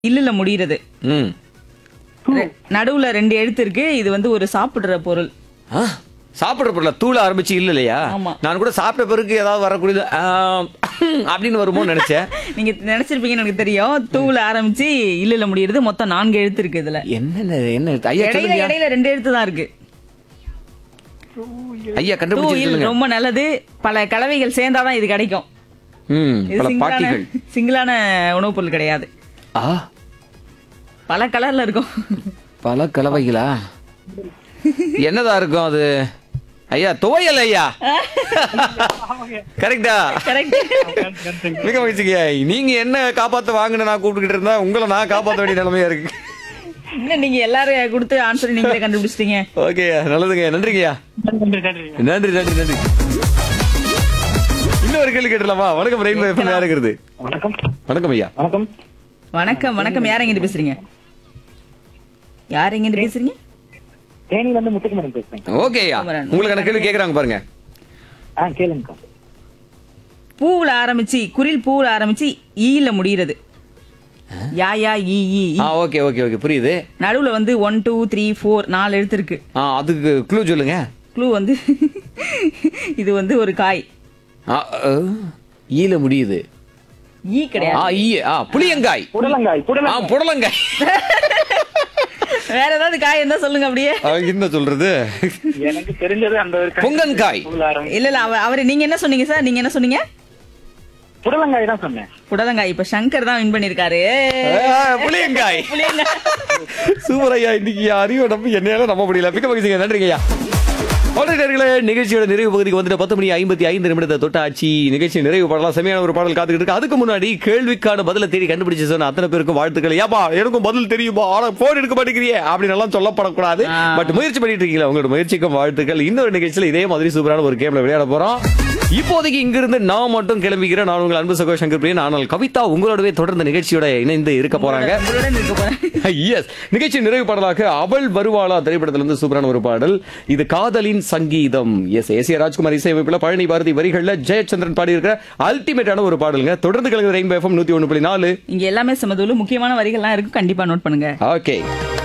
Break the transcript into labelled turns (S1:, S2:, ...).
S1: இல்லுல முடிகிறது
S2: ம்
S1: ரெ- நடுவுல ரெண்டு எழுத்து இருக்கு இது வந்து ஒரு சாப்பிடுற பொருள்
S2: ஆ, சாப்பிடுற பொருளா தூள ஆரம்பிச்சு இல்ல இல்லையா
S1: ஆமா.
S2: நான் கூட சாப்பிட்ட பிறகு ஏதாவது வரக்கூடியது ஆ, அப்படின்னு வருமோ நினைச்சேன்
S1: நீங்க நினைச்சிருப்பீங்கன்னு எனக்கு தெரியும் தூள ஆரம்பிச்சு இல்லுல முடிகிறது மொத்தம் நான்கு எழுத்து இருக்கு இதுல
S2: என்ன என்ன ஐயா
S1: இடையில
S2: சொல்லுங்க
S1: இடையில ரெண்டு எழுத்து தான் இருக்கு
S2: ஐயா
S1: டூ
S2: கண்டுபிடிச்சு
S1: இல்
S2: சொல்லுங்க
S1: ரொம்ப நல்லது பல கலவைகள் சேர்ந்தாதான் இது கிடைக்கும்
S2: ம்
S1: இது
S2: பல
S1: சிங்கிளான
S2: பாட்டிகள்
S1: சிங்கிளான உணவுப் பொருள் கிடையாது
S2: ஆ
S1: பல கலர்ல இருக்கும்
S2: பல கலவைகளா என்னதா இருக்கும் அது ஐயா துவையல் ஐயா கரெக்டா
S1: கரெக்ட்
S2: மிக மகிழ்ச்சிங்க நீங்க என்ன காப்பாத்த வாங்கின நான் கூப்பிட்டுக்கிட்டு இருந்தா உங்களை நான் காப்பாத்த வேண்டிய நிலைமையா இருக்கு
S1: இல்ல நீங்க எல்லாரும் கொடுத்து ஆன்சர் நீங்களே கண்டுபிடிச்சிட்டீங்க
S2: ஓகே நல்லதுங்க நன்றிங்கய்யா
S3: நன்றி நன்றி
S2: நன்றி நன்றி நன்றி இன்னொரு கேள்வி கேட்டலாமா வணக்கம் ரெயின்போ எஃப்எம் யார் இருக்கிறது
S3: வணக்கம்
S2: வணக்கம் ஐயா
S3: வணக்கம்
S1: வணக்கம் வணக்கம் யார் எங்கிட்டு பேசுறீங்க யார் எங்கிட்டு பேசுறீங்க
S3: தேனியில இருந்து முத்துக்குமரன் பேசுறேன்
S2: ஓகே ஐயா உங்களுக்கான கேள்வி கேக்குறாங்க பாருங்க
S3: ஆ கேளுங்கக்கா
S1: பூவுல ஆரம்பிச்சு குரில் பூவுல ஆரம்பிச்சு ஈல முடிகிறது யா யா ஈ ஈ ஈ.
S2: ஆ ஓகே ஓகே ஓகே புரியுது
S1: நடுவுல வந்து ஒன் டூ த்ரீ ஃபோர் நாலு எழுத்து இருக்கு
S2: ஆ அதுக்கு க்ளூ சொல்லுங்க
S1: க்ளூ வந்து இது வந்து ஒரு காய்
S2: ஆ, அ, ஈல முடியுது
S1: ஈ கிடையாது
S2: ஆ ஈ ஆ புளியங்காய்
S3: புடலங்காய்
S2: ஆ
S3: புடலங்காய்
S2: புடலங்காய்
S1: வேற ஏதாவது காய் இருந்தா சொல்லுங்க அப்படியே
S2: ஆ, என்ன சொல்றது
S3: எனக்கு தெரிஞ்சது அந்த ஒரு காய்.
S2: பொங்கன்காய்
S3: புலாரம்.
S1: இல்ல இல்ல அவ- அவரு நீங்க என்ன சொன்னீங்க சார் நீங்க என்ன சொன்னீங்க
S3: புடலங்காய் தான் சொன்னேன்
S1: புடலங்காய் இப்ப சங்கர் தான் வின் பண்ணிருக்காரு
S2: ஆ, புளியங்காய் சூப்பர் ஐயா இன்னைக்கு அறிவை நம்பி என்னையால நம்ப முடியல மிக்க மகிழ்ச்சிங்க நன்றிங்க ஐயா நேர்களே நிகழ்ச்சியோட நிறைவு பகுதிக்கு வந்துட்டு பத்து மணி ஐம்பத்தி ஐந்து நிமிடத்தை தொட்டாச்சு நிகழ்ச்சி நிறைவு பாடலாம் செமையான ஒரு பாடல் காத்துக்கிட்டு இருக்கு அதுக்கு முன்னாடி கேள்விக்கான பதில தேடி கண்டுபிடிச்சு சொன்ன அத்தனை பேருக்கும் வாழ்த்துக்கள் ஏப்பா எனக்கும் பதில் தெரியுமா ஆனா போன் எடுக்க மாட்டேங்கிறியே அப்படின்னு எல்லாம் சொல்லப்படக்கூடாது
S1: ஆ.
S2: பட் முயற்சி பண்ணிட்டு இருக்கீங்களா உங்களோட முயற்சிக்கும் வாழ்த்துக்கள் இன்னொரு நிகழ்ச்சியில இதே மாதிரி சூப்பரான ஒரு கேம்ல விளையாட போறோம் இப்போதைக்கு இங்கிருந்து நான் மட்டும் கிளம்பிக்கிறேன் நான் உங்கள் அன்பு சகோ சங்கர் பிரியன் ஆனால் கவிதா உங்களோடவே தொடர்ந்து நிகழ்ச்சியோட இணைந்து இருக்க போறாங்க
S1: உங்களுடன் இருக்க போறேன்
S2: எஸ் நிகழ்ச்சி நிறைவு பாடலாக அவள் வருவாளா திரைப்படத்துல இருந்து சூப்பரான ஒரு பாடல் இது காதலின் சங்கீதம் எஸ் எஸ் ஏ ராஜ்குமார் இசையமைப்புல பழனி பாரதி வரிகள்ல ஜெயச்சந்திரன் பாடி இருக்கிற அல்டிமேட்டான ஒரு பாடலுங்க தொடர்ந்து கலந்து ரெயின்போ எஃப்எம் நூத்தி ஒண்ணு புள்ளி நாலு
S1: இங்க எல்லாமே சமதூளு முக்கியமான வரிகள்லாம் இருக்கு கண்டிப்பா நோட் பண்ணுங்க
S2: ஓகே